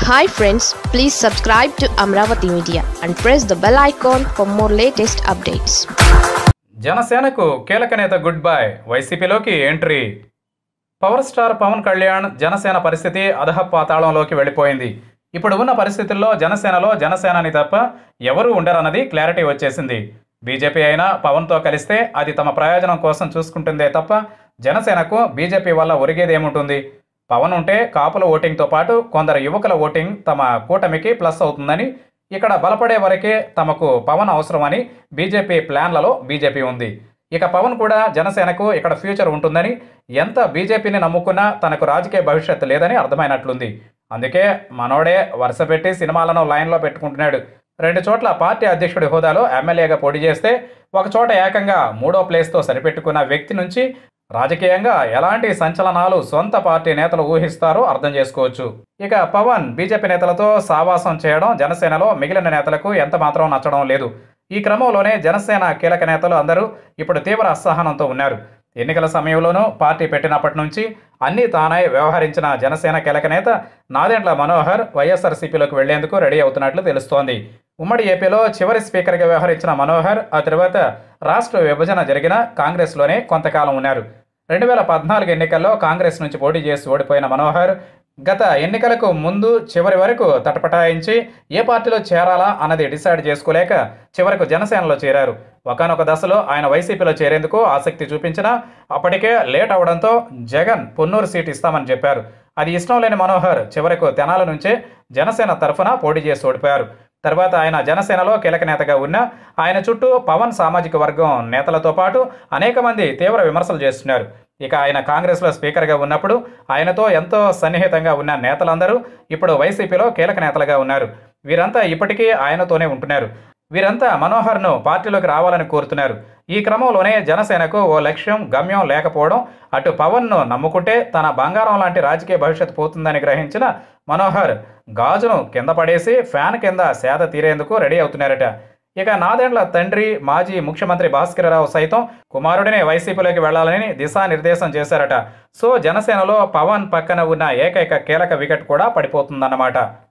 hi friends please subscribe to Amaravati media and press the bell icon for more latest updates జనసేనకు కీలక నేత good bye వైసీపీలోకి entry power star Pawan Kalyan Janasena పరిస్థితి అధఃపాతాళంలోకి వెళ్ళిపోయింది ఇప్పుడు ఉన్న పరిస్థితుల్లో జనసేనలో జనసేనని తప్ప ఎవరూ ఉండరన్నది క్లారిటీ వచ్చేసింది బీజేపీ అయినా పవన్తో కలిస్తే అది తమ ప్రయోజనం కోసం చూసుకుంటుందే తప్ప జనసేనకు బీజేపీ వల్ల ఒరిగేదేముంటుంది పవన్ ఉంటే కాపుల ఓటింగ్తో పాటు కొందరు యువకుల ఓటింగ్ తమ కూటమికి ప్లస్ అవుతుందని ఇక్కడ బలపడే వరకే తమకు పవన్ అవసరమని బీజేపీ ప్లాన్లలో బీజేపీ ఉంది ఇక పవన్ కూడా జనసేనకు ఇక్కడ ఫ్యూచర్ ఉంటుందని ఎంత బీజేపీని నమ్ముకున్నా తనకు రాజకీయ భవిష్యత్తు లేదని అర్థమైనట్లుంది అందుకే మనోడే వరుస పెట్టి సినిమాలను లైన్లో పెట్టుకుంటున్నాడు రెండు చోట్ల పార్టీ అధ్యక్షుడి హోదాలో ఎమ్మెల్యేగా పోటీ చేస్తే ఒక చోట ఏకంగా మూడో ప్లేస్తో సరిపెట్టుకున్న వ్యక్తి నుంచి రాజకీయంగా ఎలాంటి సంచలనాలు సొంత పార్టీ నేతలు ఊహిస్తారో అర్థం చేసుకోవచ్చు ఇక పవన్ బీజేపీ నేతలతో సావాసం చేయడం జనసేనలో మిగిలిన నేతలకు ఎంత మాత్రం నచ్చడం లేదు ఈ క్రమంలోనే జనసేన కీలక నేతలు అందరూ ఇప్పుడు తీవ్ర అసహనంతో ఉన్నారు ఎన్నికల సమయంలోనూ పార్టీ పెట్టినప్పటి నుంచి అన్నీ తానై వ్యవహరించిన జనసేన కీలక నేత నాదెండ్ల మనోహర్ వైఎస్ఆర్సీపీలోకి వెళ్లేందుకు రెడీ అవుతున్నట్లు తెలుస్తోంది ఉమ్మడి ఏపీలో చివరి స్పీకర్గా వ్యవహరించిన మనోహర్ ఆ తర్వాత రాష్ట్ర విభజన జరిగిన కాంగ్రెస్లోనే కొంతకాలం ఉన్నారు రెండు వేల పద్నాలుగు ఎన్నికల్లో కాంగ్రెస్ నుంచి పోటీ చేసి ఓడిపోయిన మనోహర్ గత ఎన్నికలకు ముందు చివరి వరకు తటపటాయించి ఏ పార్టీలో చేరాలా అన్నది డిసైడ్ చేసుకోలేక చివరకు జనసేనలో చేరారు ఒకనొక దశలో ఆయన వైసీపీలో చేరేందుకు ఆసక్తి చూపించినా అప్పటికే లేట్ అవడంతో జగన్ పొన్నూరు సీట్ ఇస్తామని చెప్పారు అది ఇష్టం లేని మనోహర్ చివరకు తెనాల నుంచే జనసేన తరఫున పోటీ చేసి ఓడిపోయారు తర్వాత ఆయన జనసేనలో కీలక నేతగా ఉన్న ఆయన చుట్టూ పవన్ సామాజిక వర్గం నేతలతో పాటు అనేక మంది తీవ్ర విమర్శలు చేస్తున్నారు ఇక ఆయన కాంగ్రెస్లో స్పీకర్గా ఉన్నప్పుడు ఆయనతో ఎంతో సన్నిహితంగా ఉన్న నేతలందరూ ఇప్పుడు వైసీపీలో కీలక నేతలుగా ఉన్నారు వీరంతా ఇప్పటికీ ఆయనతోనే ఉంటున్నారు వీరంతా మనోహర్ను పార్టీలోకి రావాలని కోరుతున్నారు ఈ క్రమంలోనే జనసేనకు ఓ లక్ష్యం గమ్యం లేకపోవడం అటు పవన్ను నమ్ముకుంటే తన బంగారం లాంటి రాజకీయ భవిష్యత్తు పోతుందని గ్రహించిన మనోహర్ గాజును కింద పడేసి ఫ్యాన్ కింద సేద తీరేందుకు రెడీ అవుతున్నారట ఇక నాదెండ్ల తండ్రి మాజీ ముఖ్యమంత్రి భాస్కరరావు సైతం కుమారుడిని వైసీపీలోకి వెళ్లాలని దిశానిర్దేశం చేశారట సో జనసేనలో పవన్ పక్కన ఉన్న ఏకైక కీలక వికెట్ కూడా పడిపోతుందన్నమాట